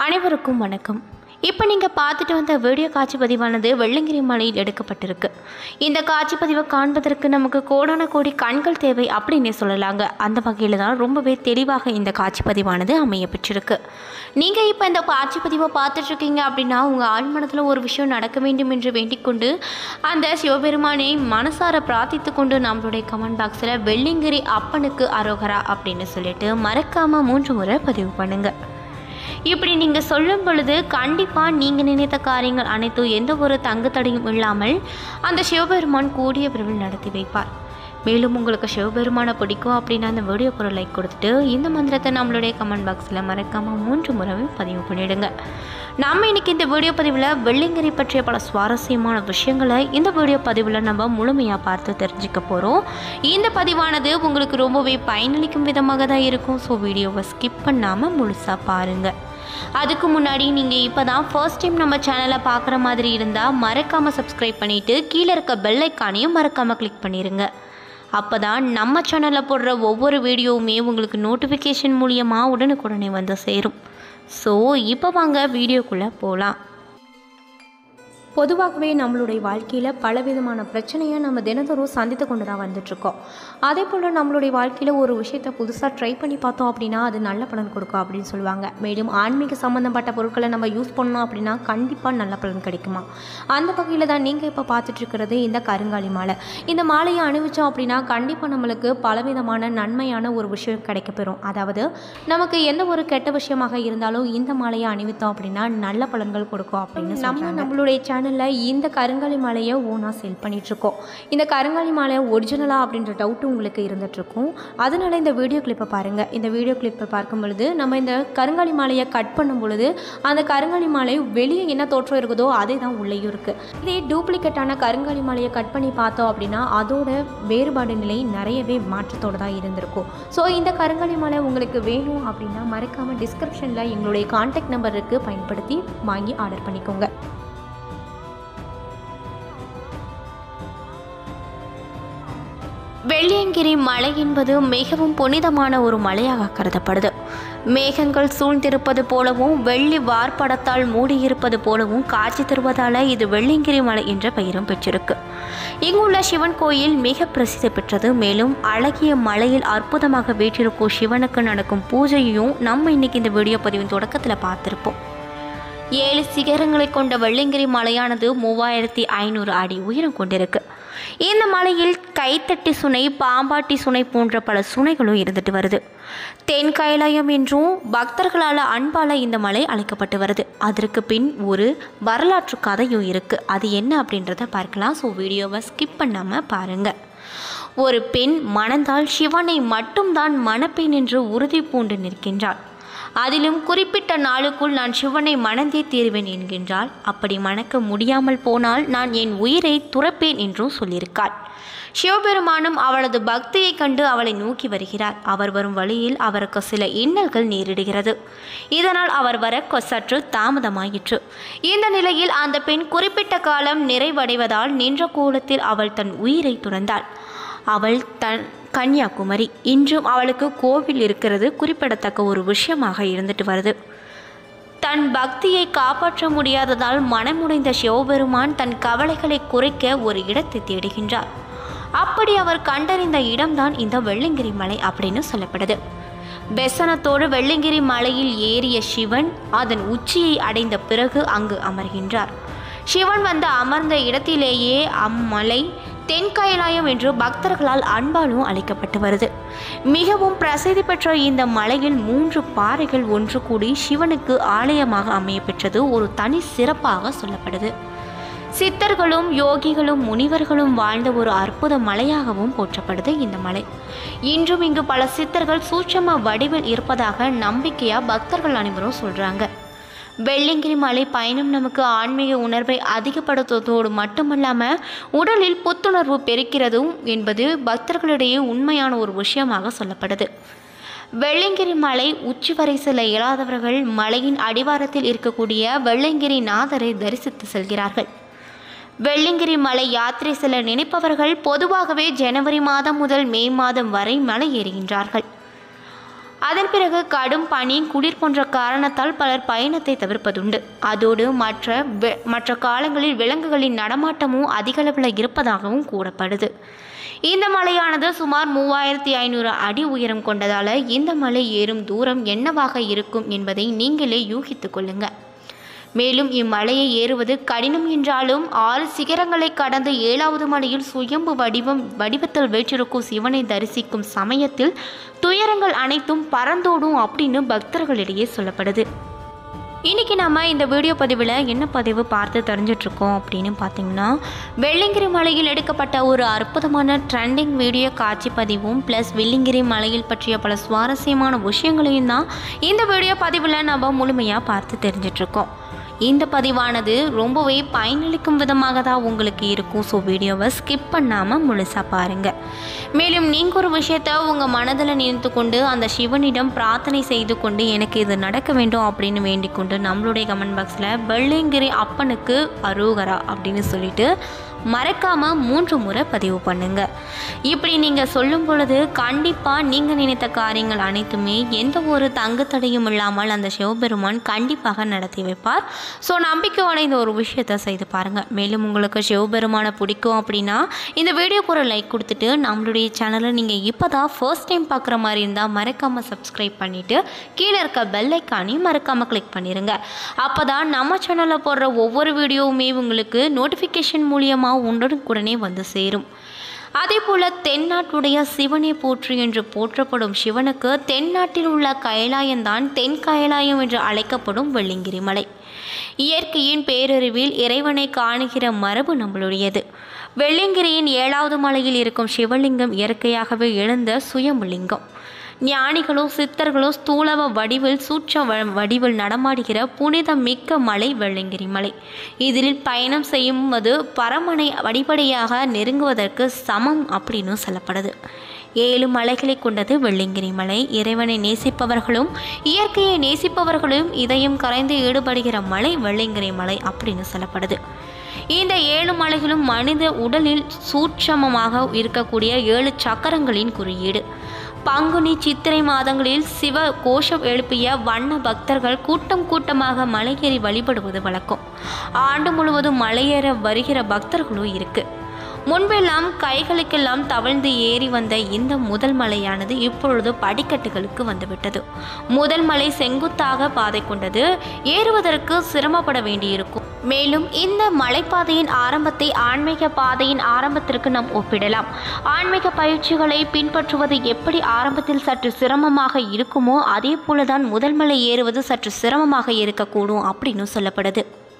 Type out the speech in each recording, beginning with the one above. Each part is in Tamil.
அனைவருக்கும் வணக்கம் இப்போ நீங்கள் பார்த்துட்டு வந்த வீடியோ காட்சி பதிவானது வெள்ளங்கிரி மலையில் எடுக்கப்பட்டிருக்கு இந்த காட்சி பதிவை காண்பதற்கு நமக்கு கோடான கோடி கண்கள் தேவை அப்படின்னே சொல்லலாங்க அந்த வகையில் தான் ரொம்பவே தெளிவாக இந்த காட்சி பதிவானது அமைய பெற்றிருக்கு நீங்கள் இப்போ இந்த காட்சி பதிவை பார்த்துட்ருக்கீங்க அப்படின்னா உங்கள் ஆழ்மனத்தில் ஒரு விஷயம் நடக்க வேண்டும் என்று வேண்டிக்கொண்டு அந்த சிவபெருமானை மனசார பிரார்த்தித்து கொண்டு நம்மளுடைய கமெண்ட் பாக்ஸில் வெள்ளிங்கிரி அப்பனுக்கு அரோகரா அப்படின்னு சொல்லிட்டு மறக்காமல் மூன்று முறை பதிவு பண்ணுங்கள் இப்படி நீங்கள் சொல்லும் பொழுது கண்டிப்பாக நீங்கள் நினைத்த காரியங்கள் அனைத்தும் எந்த ஒரு தங்கு தடையும் இல்லாமல் அந்த சிவபெருமான் கூடிய விரைவில் நடத்தி வைப்பார் மேலும் உங்களுக்கு சிவபெருமானை பிடிக்கும் அப்படின்னா அந்த வீடியோக்கு ஒரு லைக் கொடுத்துட்டு இந்த மந்திரத்தை நம்மளுடைய கமெண்ட் பாக்ஸில் மறக்காமல் மூன்று முறையும் பதிவு பண்ணிடுங்க நம்ம இன்னைக்கு இந்த வீடியோ பதிவில் வெள்ளிங்கிரி பற்றிய பல சுவாரஸ்யமான விஷயங்களை இந்த வீடியோ பதிவில் நம்ம முழுமையாக பார்த்து தெரிஞ்சுக்க போகிறோம் இந்த பதிவானது உங்களுக்கு ரொம்பவே பயனளிக்கும் விதமாக தான் இருக்கும் ஸோ வீடியோவை ஸ்கிப் பண்ணாமல் முழுசாக பாருங்கள் அதுக்கு முன்னாடி நீங்கள் இப்போ தான் ஃபர்ஸ்ட் டைம் நம்ம சேனலை பார்க்குற மாதிரி இருந்தால் மறக்காமல் சப்ஸ்கிரைப் பண்ணிவிட்டு கீழே இருக்க பெல் ஐக்கானையும் மறக்காமல் கிளிக் பண்ணிடுங்க அப்போ தான் நம்ம சேனலில் போடுற ஒவ்வொரு வீடியோவுமே உங்களுக்கு நோட்டிஃபிகேஷன் மூலியமாக உடனுக்குடனே வந்து சேரும் ஸோ இப்போ வாங்க வீடியோக்குள்ளே போகலாம் பொதுவாகவே நம்மளுடைய வாழ்க்கையில் பலவிதமான பிரச்சனையை நம்ம தினந்தோறும் சந்தித்து கொண்டு தான் வந்துட்ருக்கோம் அதே போல் நம்மளுடைய வாழ்க்கையில் ஒரு விஷயத்தை புதுசாக ட்ரை பண்ணி பார்த்தோம் அப்படின்னா அது நல்ல பலன் கொடுக்கும் அப்படின்னு சொல்லுவாங்க மேலும் ஆன்மீக சம்மந்தப்பட்ட பொருட்களை நம்ம யூஸ் பண்ணோம் அப்படின்னா கண்டிப்பாக நல்ல பலன் கிடைக்குமா அந்த வகையில் தான் நீங்கள் இப்போ பார்த்துட்ருக்கிறது இந்த கருங்காலி மாலை இந்த மாலையை அணிவிச்சோம் அப்படின்னா கண்டிப்பாக நம்மளுக்கு பலவிதமான நன்மையான ஒரு விஷயம் கிடைக்கப்பெறும் அதாவது நமக்கு எந்த ஒரு கெட்ட விஷயமாக இருந்தாலும் இந்த மாலையை அணிவித்தோம் அப்படின்னா நல்ல பலன்கள் கொடுக்கும் அப்படின்னு நம்ம நம்மளுடைய சேனலில் இந்த கருங்காலி மாலையை ஓனாக சேல் பண்ணிகிட்ருக்கோம் இந்த கருங்காலி மாலை ஒரிஜினலா அப்படின்ற டவுட்டு உங்களுக்கு இருந்துகிட்ருக்கும் அதனால் இந்த வீடியோ கிளிப்பை பாருங்கள் இந்த வீடியோ கிளிப்பை பார்க்கும் பொழுது நம்ம இந்த கருங்காலி மாலையை கட் பண்ணும் பொழுது அந்த கருங்காலி மாலை வெளியே என்ன தோற்றம் இருக்குதோ அதே தான் உள்ளேயும் இருக்குது இதே டூப்ளிகேட்டான கருங்காலி மாலையை கட் பண்ணி பார்த்தோம் அப்படின்னா அதோட வேறுபாடு நிலை நிறையவே மாற்றத்தோடு தான் இருந்திருக்கும் ஸோ இந்த கருங்காலி மாலை உங்களுக்கு வேணும் அப்படின்னா மறக்காமல் டிஸ்கிரிப்ஷனில் எங்களுடைய காண்டாக்ட் நம்பர் இருக்குது பயன்படுத்தி வாங்கி ஆர்டர் பண்ணிக்கோங்க வெள்ளியங்கிரி மலை என்பது மிகவும் புனிதமான ஒரு மலையாக கருதப்படுது மேகங்கள் சூழ்ந்திருப்பது போலவும் வெள்ளி வார்ப்படத்தால் மூடியிருப்பது போலவும் காட்சி தருவதால இது வெள்ளியங்கிரி மலை என்ற பெயரும் பெற்றிருக்கு இங்குள்ள சிவன் கோயில் மிக பிரசித்தி பெற்றது மேலும் அழகிய மலையில் அற்புதமாக வீற்றிருக்கும் சிவனுக்கு நடக்கும் பூஜையையும் நம்ம இன்னைக்கு இந்த வீடியோ பதிவின் தொடக்கத்தில் பார்த்துருப்போம் ஏழு சிகரங்களை கொண்ட வெள்ளங்கிரி மலையானது மூவாயிரத்தி ஐநூறு அடி உயரம் கொண்டிருக்கு இந்த மலையில் கைத்தட்டி சுனை பாம்பாட்டி சுனை போன்ற பல சுனைகளும் இருந்துட்டு வருது தென் கைலாயம் என்றும் பக்தர்களால் அன்பால் இந்த மலை அழைக்கப்பட்டு வருது அதற்கு பின் ஒரு வரலாற்று கதையும் இருக்குது அது என்ன அப்படின்றத பார்க்கலாம் ஸோ வீடியோவை ஸ்கிப் பண்ணாமல் பாருங்கள் ஒரு பெண் மணந்தால் சிவனை மட்டும்தான் மணப்பெண் என்று உறுதி பூண்டு நிற்கின்றாள் அதிலும் குறிப்பிட்ட நாளுக்குள் நான் சிவனை மணந்தே தீருவேன் என்கின்றாள் அப்படி மணக்க முடியாமல் போனால் நான் என் உயிரை துறப்பேன் என்றும் சொல்லியிருக்காள் சிவபெருமானும் அவளது பக்தியை கண்டு அவளை நோக்கி வருகிறார் அவர் வரும் வழியில் அவருக்கு சில இன்னல்கள் நேரிடுகிறது இதனால் அவர் வர கொ- சற்று தாமதமாயிற்று இந்த நிலையில் அந்த பெண் குறிப்பிட்ட காலம் நிறைவடைவதால் நின்ற கோலத்தில் அவள் தன் உயிரை துறந்தாள் அவள் தன் கன்னியாகுமரி இன்றும் அவளுக்கு கோவில் இருக்கிறது குறிப்பிடத்தக்க ஒரு விஷயமாக இருந்துட்டு வருது தன் பக்தியை காப்பாற்ற முடியாததால் மனமுடைந்த சிவபெருமான் தன் கவலைகளை குறைக்க ஒரு இடத்தை தேடுகின்றார் அப்படி அவர் கண்டறிந்த இடம்தான் இந்த வெள்ளங்கிரி மலை அப்படின்னு சொல்லப்படுது பெசனத்தோடு வெள்ளங்கிரி மலையில் ஏறிய சிவன் அதன் உச்சியை அடைந்த பிறகு அங்கு அமர்கின்றார் சிவன் வந்து அமர்ந்த இடத்திலேயே அம்மலை தென் கைலாயம் என்று பக்தர்களால் அன்பாலும் அழைக்கப்பட்டு வருது மிகவும் பிரசித்தி பெற்ற இந்த மலையில் மூன்று பாறைகள் ஒன்று கூடி சிவனுக்கு ஆலயமாக அமைய பெற்றது ஒரு தனி சிறப்பாக சொல்லப்படுது சித்தர்களும் யோகிகளும் முனிவர்களும் வாழ்ந்த ஒரு அற்புத மலையாகவும் போற்றப்படுது இந்த மலை இன்றும் இங்கு பல சித்தர்கள் சூட்சம வடிவில் இருப்பதாக நம்பிக்கையா பக்தர்கள் அனைவரும் சொல்றாங்க வெள்ளிங்கிரி மலை பயணம் நமக்கு ஆன்மீக உணர்வை அதிகப்படுத்துவதோடு மட்டுமல்லாமல் உடலில் புத்துணர்வு பெருக்கிறதும் என்பது பக்தர்களிடையே உண்மையான ஒரு விஷயமாக சொல்லப்படுது வெள்ளங்கிரி மலை உச்சி வரை செல்ல இயலாதவர்கள் மலையின் அடிவாரத்தில் இருக்கக்கூடிய வெள்ளங்கிரி நாதரை தரிசித்து செல்கிறார்கள் வெள்ளங்கிரி மலை யாத்திரை செல்ல நினைப்பவர்கள் பொதுவாகவே ஜனவரி மாதம் முதல் மே மாதம் வரை மலை ஏறுகின்றார்கள் அதன் பிறகு கடும் பனி குளிர் போன்ற காரணத்தால் பலர் பயணத்தை தவிர்ப்பதுண்டு அதோடு மற்ற வெ- மற்ற காலங்களில் விலங்குகளின் நடமாட்டமும் அதிகளவில் இருப்பதாகவும் கூறப்படுது இந்த மலையானது சுமார் மூவாயிரத்தி ஐநூறு அடி உயரம் கொண்டதால இந்த மலை ஏறும் தூரம் என்னவாக இருக்கும் என்பதை நீங்களே யூகித்துக் கொள்ளுங்க மேலும் இம்மலையை ஏறுவது கடினம் என்றாலும் ஆறு சிகரங்களை கடந்து ஏழாவது மலையில் சுயம்பு வடிவம் வடிவத்தில் வீற்றிருக்கும் சிவனை தரிசிக்கும் சமயத்தில் துயரங்கள் அனைத்தும் பறந்தோடும் அப்படின்னு பக்தர்களிடையே சொல்லப்படுது இன்றைக்கி நம்ம இந்த வீடியோ பதிவில் என்ன பதிவு பார்த்து தெரிஞ்சிட்ருக்கோம் அப்படின்னு பார்த்தீங்கன்னா வெள்ளிங்கிரி மலையில் எடுக்கப்பட்ட ஒரு அற்புதமான ட்ரெண்டிங் வீடியோ காட்சி பதிவும் ப்ளஸ் வெள்ளிங்கிரி மலையில் பற்றிய பல சுவாரஸ்யமான விஷயங்களையும் தான் இந்த வீடியோ பதிவில் நம்ம முழுமையாக பார்த்து தெரிஞ்சிட்ருக்கோம் இந்த பதிவானது ரொம்பவே பயனளிக்கும் விதமாக தான் உங்களுக்கு இருக்கும் ஸோ வீடியோவை ஸ்கிப் பண்ணாமல் முழுசாக பாருங்கள் மேலும் நீங்கள் ஒரு விஷயத்த உங்கள் மனதில் நினைத்து கொண்டு அந்த சிவனிடம் பிரார்த்தனை செய்து கொண்டு எனக்கு இது நடக்க வேண்டும் அப்படின்னு வேண்டிக் கொண்டு நம்மளுடைய கமெண்ட் பாக்ஸில் வெள்ளிங்கிரி அப்பனுக்கு அரோகரா அப்படின்னு சொல்லிட்டு மறக்காமல் மூன்று முறை பதிவு பண்ணுங்க இப்படி நீங்கள் சொல்லும் பொழுது கண்டிப்பாக நீங்கள் நினைத்த காரியங்கள் அனைத்துமே எந்த ஒரு தங்குத்தடையும் இல்லாமல் அந்த சிவபெருமான் கண்டிப்பாக நடத்தி வைப்பார் ஸோ நம்பிக்கையோட இந்த ஒரு விஷயத்தை செய்து பாருங்கள் மேலும் உங்களுக்கு சிவபெருமானை பிடிக்கும் அப்படின்னா இந்த வீடியோக்கு ஒரு லைக் கொடுத்துட்டு நம்மளுடைய சேனலை நீங்கள் இப்போ தான் ஃபர்ஸ்ட் டைம் பார்க்குற மாதிரி இருந்தால் மறக்காமல் சப்ஸ்கிரைப் பண்ணிவிட்டு கீழே இருக்க பெல் ஐக்கானையும் மறக்காமல் கிளிக் பண்ணிடுங்க அப்போ தான் நம்ம சேனலில் போடுற ஒவ்வொரு வீடியோவுமே உங்களுக்கு நோட்டிஃபிகேஷன் மூலியமாக உடனுக்குடனே வந்து சேரும் அதே போல தென்னாட்டுடைய சிவனை போற்று என்று போற்றப்படும் சிவனுக்கு தென்னாட்டில் உள்ள கைலாயம்தான் தென் கைலாயம் என்று அழைக்கப்படும் வெள்ளிங்கிரி மலை இயற்கையின் பேரறிவில் இறைவனை காணுகிற மரபு நம்மளுடையது வெள்ளிங்கிரியின் ஏழாவது மலையில் இருக்கும் சிவலிங்கம் இயற்கையாகவே எழுந்த சுயம்புலிங்கம் ஞானிகளோ சித்தர்களோ ஸ்தூலவ வடிவில் சூட்ச வ- வடிவில் நடமாடுகிற புனித மிக்க மலை வெள்ளிங்கிரி மலை இதில் பயணம் செய்யும்போது பரமனை அடிப்படையாக நெருங்குவதற்கு சமம் அப்படின்னு சொல்லப்படுது ஏழு மலைகளை கொண்டது வெள்ளிங்கிரி மலை இறைவனை நேசிப்பவர்களும் இயற்கையை நேசிப்பவர்களும் இதயம் கரைந்து ஈடுபடுகிற மலை வெள்ளிங்கிரி மலை அப்படின்னு சொல்லப்படுது இந்த ஏழு மலைகளும் மனித உடலில் சூட்சமமாக இருக்கக்கூடிய ஏழு சக்கரங்களின் குறியீடு பங்குனி சித்திரை மாதங்களில் சிவ கோஷம் எழுப்பிய வண்ண பக்தர்கள் கூட்டம் கூட்டமாக மலையேறி வழிபடுவது வழக்கம் ஆண்டு முழுவதும் மலையேற வருகிற பக்தர்களும் இருக்கு முன்பெல்லாம் கைகளுக்கெல்லாம் தவழ்ந்து ஏறி வந்த இந்த முதல் மலையானது இப்பொழுது படிக்கட்டுகளுக்கு வந்துவிட்டது முதல் மலை செங்குத்தாக பாதை கொண்டது ஏறுவதற்கு சிரமப்பட வேண்டியிருக்கும் மேலும் இந்த மலைப்பாதையின் ஆரம்பத்தை ஆன்மீக பாதையின் ஆரம்பத்திற்கு நாம் ஒப்பிடலாம் ஆன்மீக பயிற்சிகளை பின்பற்றுவது எப்படி ஆரம்பத்தில் சற்று சிரமமாக இருக்குமோ அதே போலதான் முதல் மலை ஏறுவது சற்று சிரமமாக இருக்கக்கூடும் அப்படின்னு சொல்லப்படுது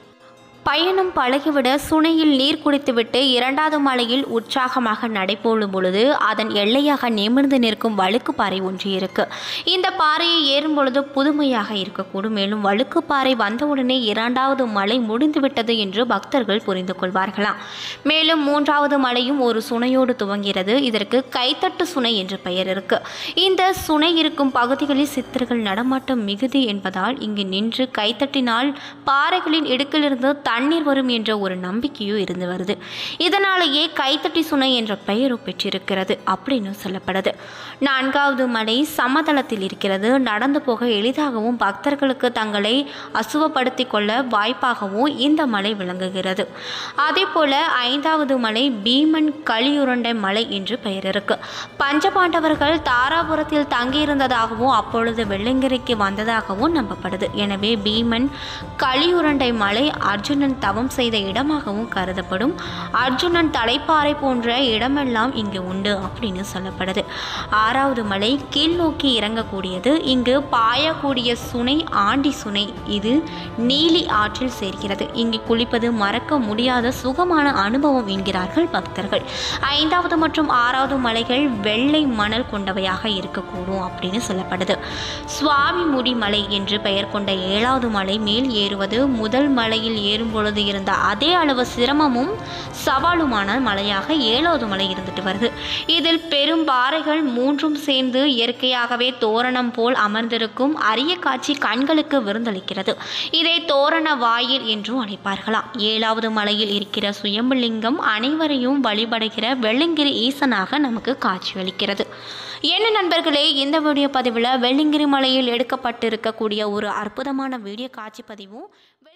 பயணம் பழகிவிட சுனையில் நீர் குடித்துவிட்டு இரண்டாவது மலையில் உற்சாகமாக நடைபோடும் பொழுது அதன் எல்லையாக நிமிர்ந்து நிற்கும் வழுக்கு பாறை ஒன்று இருக்கு இந்த பாறையை ஏறும் பொழுது புதுமையாக இருக்கக்கூடும் மேலும் வழுக்கு பாறை வந்தவுடனே இரண்டாவது மலை முடிந்துவிட்டது என்று பக்தர்கள் புரிந்து கொள்வார்களாம் மேலும் மூன்றாவது மலையும் ஒரு சுனையோடு துவங்கிறது இதற்கு கைத்தட்டு சுனை என்று பெயர் இருக்கு இந்த சுனை இருக்கும் பகுதிகளில் சித்தர்கள் நடமாட்டம் மிகுதி என்பதால் இங்கு நின்று கைத்தட்டினால் பாறைகளின் இடுக்கிலிருந்து தண்ணீர் வரும் என்ற ஒரு நம்பிக்கையும் இருந்து வருது இதனாலேயே கைத்தட்டி சுனை என்ற பெயரும் பெற்றிருக்கிறது அப்படின்னு சொல்லப்படுது நான்காவது மலை சமதளத்தில் இருக்கிறது நடந்து போக எளிதாகவும் பக்தர்களுக்கு தங்களை அசுவப்படுத்தி கொள்ள வாய்ப்பாகவும் இந்த மலை விளங்குகிறது அதே போல ஐந்தாவது மலை பீமன் களியுருண்டை மலை என்று பெயர் இருக்கு பஞ்சபாண்டவர்கள் தாராபுரத்தில் தங்கியிருந்ததாகவும் அப்பொழுது வெள்ளங்கிரிக்கு வந்ததாகவும் நம்பப்படுது எனவே பீமன் களியுருண்டை மலை அர்ஜுனன் தவம் செய்த இடமாகவும் கருதப்படும் அர்ஜுனன் தலைப்பாறை போன்ற இடமெல்லாம் இங்கு உண்டு அப்படின்னு சொல்லப்படுது ஆறாவது மலை கீழ் நோக்கி இறங்கக்கூடியது இங்கு பாயக்கூடிய சுனை ஆண்டி சுனை இது நீலி ஆற்றில் சேர்க்கிறது இங்கு குளிப்பது மறக்க முடியாத சுகமான அனுபவம் என்கிறார்கள் பக்தர்கள் ஐந்தாவது மற்றும் ஆறாவது மலைகள் வெள்ளை மணல் கொண்டவையாக இருக்கக்கூடும் அப்படின்னு சொல்லப்படுது சுவாமி முடி மலை என்று பெயர் கொண்ட ஏழாவது மலை மேல் ஏறுவது முதல் மலையில் ஏறும் ஏறும் பொழுது இருந்த அதே அளவு சிரமமும் சவாலுமான மலையாக ஏழாவது மலை இருந்துட்டு வருது இதில் பெரும் பாறைகள் மூன்றும் சேர்ந்து இயற்கையாகவே தோரணம் போல் அமர்ந்திருக்கும் அரிய காட்சி கண்களுக்கு விருந்தளிக்கிறது இதை தோரண வாயில் என்றும் அழைப்பார்களாம் ஏழாவது மலையில் இருக்கிற சுயம்புலிங்கம் அனைவரையும் வழிபடுகிற வெள்ளங்கிரி ஈசனாக நமக்கு காட்சியளிக்கிறது என்ன நண்பர்களே இந்த வீடியோ பதிவில் வெள்ளங்கிரி மலையில் எடுக்கப்பட்டிருக்கக்கூடிய ஒரு அற்புதமான வீடியோ காட்சி பதிவும்